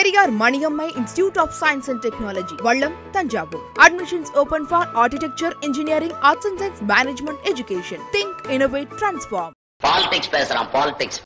Periyar Maniammai institute of science and technology Vallam Thanjavur admissions open for architecture engineering arts and science management education think innovate transform politics பேசுறான் politics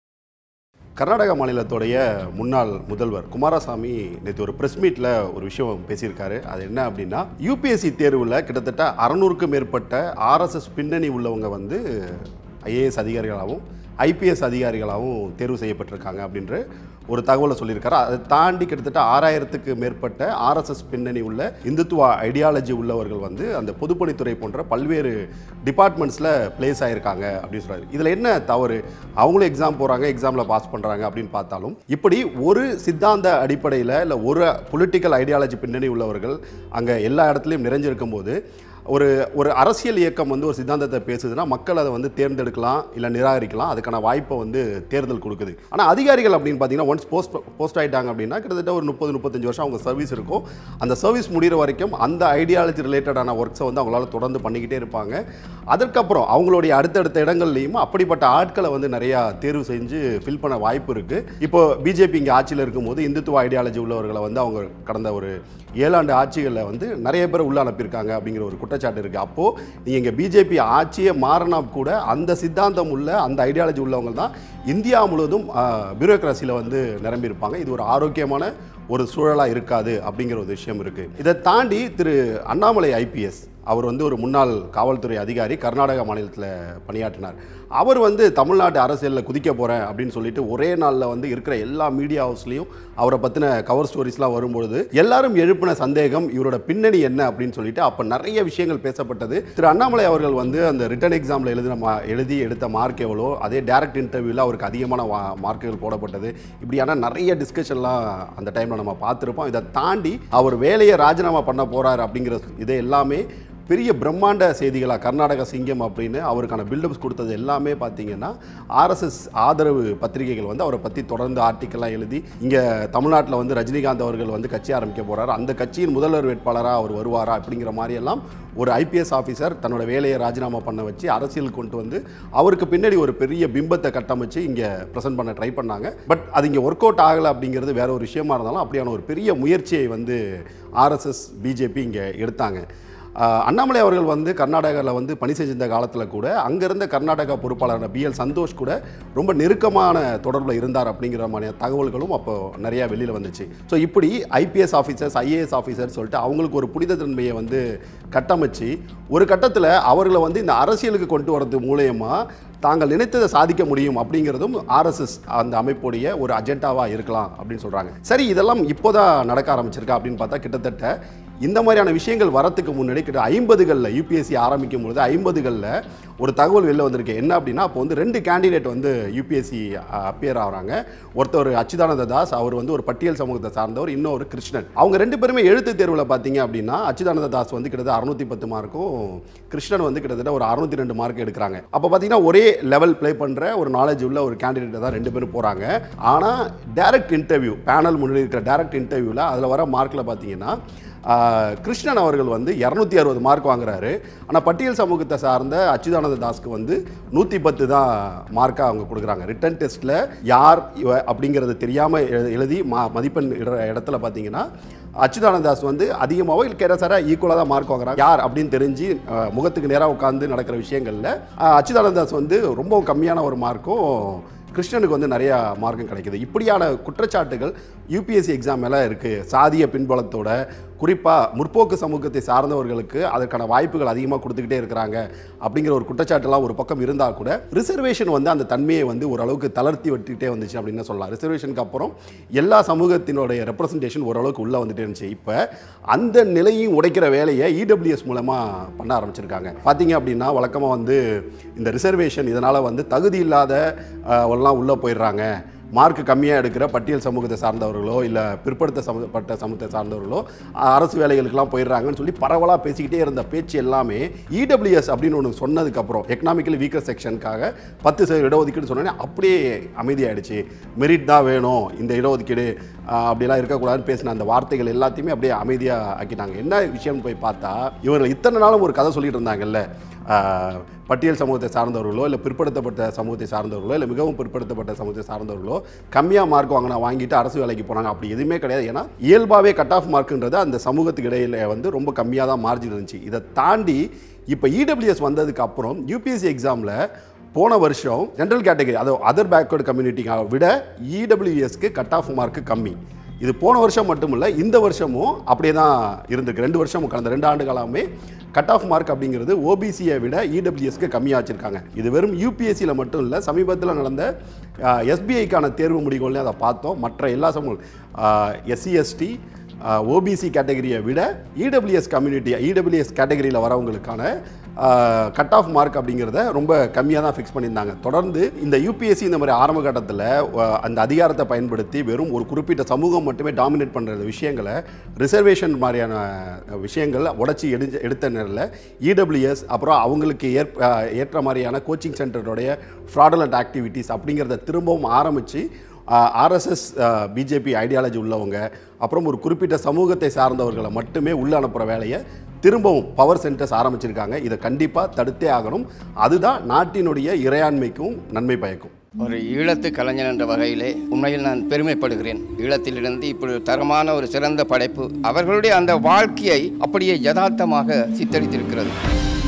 Karnataka மாநிலத்துடைய முன்னாள் முதல்வர் குமாரசாமி நேற்று ஒரு press மீட்டில் ஒரு விஷயம் பேசியிருக்காரு அது என்ன அப்படின்னா யூபிஎஸ்சி தேர்வில் கிட்டத்தட்ட அறநூறுக்கும் மேற்பட்ட ஆர்எஸ்எஸ் பின்னணி உள்ளவங்க வந்து ஐஏஎஸ் அதிகாரிகளாகவும் ஐபிஎஸ் அதிகாரிகளாகவும் தேர்வு செய்யப்பட்டிருக்காங்க அப்படின்ற ஒரு தகவலை சொல்லியிருக்காரு அதை தாண்டி கிட்டத்தட்ட ஆறாயிரத்துக்கு மேற்பட்ட ஆர்எஸ்எஸ் பின்னணி உள்ள இந்துத்துவ ஐடியாலஜி உள்ளவர்கள் வந்து அந்த பொதுப்பணித்துறை போன்ற பல்வேறு டிபார்ட்மெண்ட்ஸில் பிளேஸ் ஆயிருக்காங்க அப்படின்னு சொல்றாரு இதில் என்ன தவறு அவங்களும் எக்ஸாம் போகிறாங்க எக்ஸாமில் பாஸ் பண்ணுறாங்க அப்படின்னு பார்த்தாலும் இப்படி ஒரு சித்தாந்த அடிப்படையில் இல்லை ஒரு பொலிட்டிக்கல் ஐடியாலஜி பின்னணி உள்ளவர்கள் அங்கே எல்லா இடத்துலையும் நிறைஞ்சிருக்கும் போது ஒரு ஒரு அரசியல் இயக்கம் வந்து ஒரு சித்தாந்தத்தை பேசுதுன்னா மக்கள் அதை வந்து தேர்ந்தெடுக்கலாம் இல்லை நிராகரிக்கலாம் அதுக்கான வாய்ப்பை வந்து தேர்தல் கொடுக்குது ஆனால் அதிகாரிகள் அப்படின்னு பார்த்தீங்கன்னா ஒன்ஸ் போஸ்ட் போஸ்ட் ஆயிட்டாங்க அப்படின்னா கிட்டத்தட்ட ஒரு முப்பது முப்பத்தஞ்சு வருஷம் அவங்க சர்வீஸ் இருக்கும் அந்த சர்வீஸ் முடிகிற வரைக்கும் அந்த ஐடியாலஜி ரிலேட்டடான ஒர்க்ஸை வந்து அவங்களால தொடர்ந்து பண்ணிக்கிட்டே இருப்பாங்க அதற்கப்புறம் அவங்களுடைய அடுத்தடுத்த இடங்கள்லையும் அப்படிப்பட்ட ஆட்களை வந்து நிறையா தேர்வு செஞ்சு ஃபில் பண்ண வாய்ப்பு இருக்குது இப்போ பிஜேபி இங்கே ஆட்சியில் இருக்கும்போது இந்துத்துவ ஐடியாலஜி உள்ளவர்களை வந்து அவங்க கடந்த ஒரு ஏழாண்டு ஆட்சிகளில் வந்து நிறைய பேர் உள்ள அனுப்பியிருக்காங்க அப்படிங்கிற ஒரு குற்றச்சாட்டு இருக்குது அப்போது நீங்கள் இங்கே பிஜேபி ஆட்சியே மாறினா கூட அந்த சித்தாந்தம் உள்ள அந்த ஐடியாலஜி உள்ளவங்க தான் இந்தியா முழுவதும் பியூரோக்ரஸியில் வந்து நிரம்பியிருப்பாங்க இது ஒரு ஆரோக்கியமான ஒரு சூழலாக இருக்காது அப்படிங்கிற ஒரு விஷயம் இருக்குது இதை தாண்டி திரு அண்ணாமலை ஐபிஎஸ் அவர் வந்து ஒரு முன்னாள் காவல்துறை அதிகாரி கர்நாடக மாநிலத்தில் பணியாற்றினார் அவர் வந்து தமிழ்நாட்டு அரசியலில் குதிக்க போகிறேன் அப்படின்னு சொல்லிட்டு ஒரே நாளில் வந்து இருக்கிற எல்லா மீடியா ஹவுஸ்லேயும் அவரை பற்றின கவர் ஸ்டோரிஸ்லாம் வரும்பொழுது எல்லாரும் எழுப்பின சந்தேகம் இவரோட பின்னணி என்ன அப்படின்னு சொல்லிட்டு அப்போ நிறைய விஷயங்கள் பேசப்பட்டது திரு அண்ணாமலை அவர்கள் வந்து அந்த ரிட்டன் எக்ஸாமில் எழுதின மா எழுதி எடுத்த மார்க் எவ்வளோ அதே டேரக்ட் இன்டர்வியூவில் அவருக்கு அதிகமான மார்க்குகள் போடப்பட்டது இப்படியான நிறைய டிஸ்கஷன்லாம் அந்த டைமில் நம்ம பார்த்துருப்போம் இதை தாண்டி அவர் வேலையை ராஜினாமா பண்ண போகிறார் அப்படிங்கிற இது எல்லாமே பெரிய பிரம்மாண்ட செய்திகளாக கர்நாடக சிங்கம் அப்படின்னு அவருக்கான பில்டப்ஸ் கொடுத்தது எல்லாமே பார்த்தீங்கன்னா ஆர்எஸ்எஸ் ஆதரவு பத்திரிகைகள் வந்து அவரை பற்றி தொடர்ந்து ஆர்டிக்கல்லாம் எழுதி இங்கே தமிழ்நாட்டில் வந்து ரஜினிகாந்த் அவர்கள் வந்து கட்சி ஆரம்பிக்க போகிறார் அந்த கட்சியின் முதல்வர் வேட்பாளராக அவர் வருவாரா அப்படிங்கிற மாதிரியெல்லாம் ஒரு ஐபிஎஸ் ஆஃபீஸர் தன்னோட வேலையை ராஜினாமா பண்ண வச்சு அரசியல் கொண்டு வந்து அவருக்கு பின்னாடி ஒரு பெரிய பிம்பத்தை கட்டமைச்சு இங்கே ப்ரெசென்ட் பண்ண ட்ரை பண்ணாங்க பட் அது இங்கே ஒர்க் அவுட் ஆகலை அப்படிங்கிறது வேற ஒரு விஷயமா இருந்தாலும் அப்படியான ஒரு பெரிய முயற்சியை வந்து ஆர்எஸ்எஸ் பிஜேபி இங்கே எடுத்தாங்க ஆஹ் அண்ணாமலை அவர்கள் வந்து கர்நாடகாவில் வந்து பணி செஞ்சிருந்த காலத்தில் கூட அங்கே இருந்த கர்நாடகா பொறுப்பாளரான பி எல் சந்தோஷ் கூட ரொம்ப நெருக்கமான தொடர்பில் இருந்தார் அப்படிங்கிற மாதிரியான தகவல்களும் அப்போ நிறையா வெளியில் வந்துச்சு ஸோ இப்படி ஐபிஎஸ் ஆஃபீஸர்ஸ் ஐஏஎஸ் ஆஃபீஸர் சொல்லிட்டு அவங்களுக்கு ஒரு புனித தன்மையை வந்து கட்டமைச்சு ஒரு கட்டத்தில் அவர்களை வந்து இந்த அரசியலுக்கு கொண்டு வரது மூலயமா தாங்கள் நினைத்ததை சாதிக்க முடியும் அப்படிங்கிறதும் ஆர்எஸ்எஸ் அந்த அமைப்புடைய ஒரு அஜெண்டாவாக இருக்கலாம் அப்படின்னு சொல்கிறாங்க சரி இதெல்லாம் இப்போதான் நடக்க ஆரம்பிச்சிருக்கா அப்படின்னு பார்த்தா கிட்டத்தட்ட இந்த மாதிரியான விஷயங்கள் வரத்துக்கு முன்னாடி கிட்ட ஐம்பதுகளில் யூபிஎஸ்சி ஆரம்பிக்கும் பொழுது ஐம்பதுகளில் ஒரு தகவல் வெளில வந்திருக்கு என்ன அப்படின்னா அப்போ வந்து ரெண்டு கேண்டிடேட் வந்து யூபிஎஸ்சி அப்பியர் ஆகிறாங்க ஒருத்தர் அச்சுதானந்த தாஸ் அவர் வந்து ஒரு பட்டியல் சமூகத்தை சார்ந்தவர் இன்னொரு கிருஷ்ணன் அவங்க ரெண்டு பேருமே எழுத்து தேர்வில் பார்த்தீங்க அப்படின்னா அச்சுதானந்த தாஸ் வந்து கிட்டத்தட்ட அறுநூத்தி பத்து மார்க்கும் கிருஷ்ணன் வந்து கிட்டத்தட்ட ஒரு அறுநூத்தி ரெண்டு மார்க் எடுக்கிறாங்க அப்போ பார்த்தீங்கன்னா ஒரே லெவல் ப்ளே பண்ணுற ஒரு நாலேஜ் உள்ள ஒரு கேண்டிடேட் தான் ரெண்டு பேரும் போகிறாங்க ஆனால் டைரக்ட் இன்டர்வியூ பேனல் முன்னாடி இருக்கிற டைரக்ட் இன்டர்வியூவில் அதில் வர மார்க்கில் பார்த்தீங்கன்னா ஆஹ், கிருஷ்ணன் அவர்கள் வந்து இரநூத்தி அறுபது மார்க் வாங்குறாரு ஆனால் பட்டியல் சமூகத்தை சார்ந்த அச்சுதானந்த தாஸ்க்கு வந்து நூற்றி பத்து தான் மார்க்காக அவங்க கொடுக்குறாங்க ரிட்டன் டெஸ்ட்டில் யார் இவ அப்படிங்கிறது தெரியாமல் எழுதி மா மதிப்பெண் இடுற இடத்துல பார்த்தீங்கன்னா அச்சுதானந்த தாஸ் வந்து அதிகமாகவோ இல்லை கேட்டாசாரா ஈக்குவலாக தான் மார்க் வாங்குறாங்க யார் அப்படின்னு தெரிஞ்சு ஆஹ், முகத்துக்கு நேராக உட்காந்து நடக்கிற விஷயங்களில் ஆஹ், அச்சுதானந்த தாஸ் வந்து ரொம்ப கம்மியான ஒரு மார்க்கும் கிருஷ்ணனுக்கு வந்து நிறைய மார்க்கும் கிடைக்குது இப்படியான குற்றச்சாட்டுகள் யூபிஎஸ்சி எக்ஸாம் மேலே இருக்குது சாதிய பின்பலத்தோட குறிப்பாக முற்போக்கு சமூகத்தை சார்ந்தவர்களுக்கு அதற்கான வாய்ப்புகள் அதிகமாக கொடுத்துக்கிட்டே இருக்கிறாங்க அப்படிங்கிற ஒரு குற்றச்சாட்டுலாம் ஒரு பக்கம் இருந்தால் கூட ரிசர்வேஷன் வந்து அந்த தன்மையை வந்து ஓரளவுக்கு தளர்த்தி விட்டுக்கிட்டே வந்துச்சு அப்படின்னு சொல்லலாம் ரிசர்வேஷனுக்கு அப்புறம் எல்லா சமூகத்தினுடைய ரெப்ரசன்டேஷன் ஓரளவுக்கு உள்ளே வந்துட்டே இருந்துச்சு இப்போ அந்த நிலையும் உடைக்கிற வேலையை இடபிள்யூஎஸ் மூலமாக பண்ண ஆரம்பிச்சிருக்காங்க பார்த்தீங்க அப்படின்னா வழக்கமாக வந்து இந்த ரிசர்வேஷன் இதனால் வந்து தகுதி இல்லாத அஹ், எல்லாம் உள்ளே போயிடுறாங்க மார்க் கம்மியாக எடுக்கிற பட்டியல் சமூகத்தை சார்ந்தவர்களோ இல்லை பிற்படுத்த சமூகப்பட்ட சமூகத்தை சார்ந்தவர்களோ அஹ், அரசு வேலைகளுக்கெல்லாம் போயிடுறாங்கன்னு சொல்லி பரவலாக பேசிக்கிட்டே இருந்த பேச்சு எல்லாமே இடபிள்யூஎஸ் அப்படின்னு ஒன்று சொன்னதுக்கப்புறம் எக்கனாமிக்கலி வீக்கர் செக்ஷனுக்காக பத்து சதவீத இடஒதுக்கீடு சொன்னோன்னே அப்படியே அமைதியாயிடுச்சு மெரிட் தான் வேணும் இந்த இடஒதுக்கீடு அஹ், அப்படிலாம் இருக்கக்கூடாதுன்னு பேசின அந்த வார்த்தைகள் எல்லாத்தையுமே அப்படியே அமைதியாக ஆக்கிட்டாங்க என்ன விஷயம்னு போய் பார்த்தா இவர்கள் இத்தனை நாளும் ஒரு கதை சொல்லிட்டு இருந்தாங்கல்ல ஆஹ், பட்டியல் சமூகத்தை சார்ந்தவர்களோ இல்லை பிற்படுத்தப்பட்ட சமூகத்தை சார்ந்தவர்களோ இல்லை மிகவும் பிற்படுத்தப்பட்ட சமூகத்தை சார்ந்தவர்களோ கம்மியாக மார்க் வாங்கினா வாங்கிட்டு அரசு வேலைக்கு போனாங்க அப்படி எதுவுமே கிடையாது ஏன்னா இயல்பாகவே கட் ஆஃப் மார்க்குன்றது அந்த சமூகத்துக்கு இடையில வந்து ரொம்ப கம்மியாக தான் மார்ஜின் இருந்துச்சு இதை தாண்டி இப்போ இடபிள்யூஎஸ் வந்ததுக்கு அப்புறம் யூபிஎஸ்சி எக்ஸாமில் போன வருஷம் ஜென்ரல் கேட்டகரி அதை அதர் பேக்வர்டு கம்யூனிட்டியை விட இடபிள்யூஎஸ்க்கு கட் ஆஃப் மார்க்கு கம்மி இது போன வருஷம் மட்டும் இல்லை இந்த வருஷமும் அப்படியே தான் இருந்திருக்கு ரெண்டு வருஷமும் கடந்த ரெண்டு ஆண்டு காலமே கட் ஆஃப் மார்க் அப்படிங்கிறது ஓபிசியை விட இடபிள்யூஎஸ்க்கு கம்மியாக வச்சுருக்காங்க இது வெறும் யூபிஎஸ்சியில் மட்டும் இல்லை சமீபத்தில் நடந்த எஸ்பிஐக்கான தேர்வு முடிவுகள்லையும் அதை பார்த்தோம் மற்ற எல்லா சமூகம் எஸ்சி எஸ்டி ஓபிசி கேட்டகரியை விட இடபிள்யூஎஸ் கம்யூனிட்டி இடபிள்யூஎஸ் கேட்டகரியில் வரவங்களுக்கான கட் ஆஃப் மார்க் அப்படிங்கிறத ரொம்ப கம்மியாக தான் ஃபிக்ஸ் பண்ணியிருந்தாங்க தொடர்ந்து இந்த யூபிஎஸ்சி இந்த மாதிரி ஆரம்ப கட்டத்தில் அந்த அதிகாரத்தை பயன்படுத்தி வெறும் ஒரு குறிப்பிட்ட சமூகம் மட்டுமே டாமினேட் பண்ணுற விஷயங்களை ரிசர்வேஷன் மாதிரியான விஷயங்கள் உடச்சி எடு எடுத்த நேரில் இடபிள்யூஎஸ் அப்புறம் அவங்களுக்கு ஏற்ப ஏற்ற மாதிரியான கோச்சிங் சென்டருடைய ஃப்ராடலண்ட் ஆக்டிவிட்டீஸ் அப்படிங்கிறத திரும்பவும் ஆரம்பித்து ஆர்எஸ்எஸ் பிஜேபி ஐடியாலஜி உள்ளவங்க அப்புறம் ஒரு குறிப்பிட்ட சமூகத்தை சார்ந்தவர்களை மட்டுமே உள்ள அனுப்புகிற வேலையை திரும்பவும் பவர் சென்டர்ஸ் ஆரம்பிச்சிருக்காங்க இதை கண்டிப்பாக தடுத்தே ஆகணும் அதுதான் நாட்டினுடைய இறையாண்மைக்கும் நன்மை பயக்கும் ஒரு ஈழத்து கலைஞன் என்ற வகையிலே உண்மையில் நான் பெருமைப்படுகிறேன் ஈழத்திலிருந்து இப்படி தரமான ஒரு சிறந்த படைப்பு அவர்களுடைய அந்த வாழ்க்கையை அப்படியே யதார்த்தமாக சித்தரித்திருக்கிறது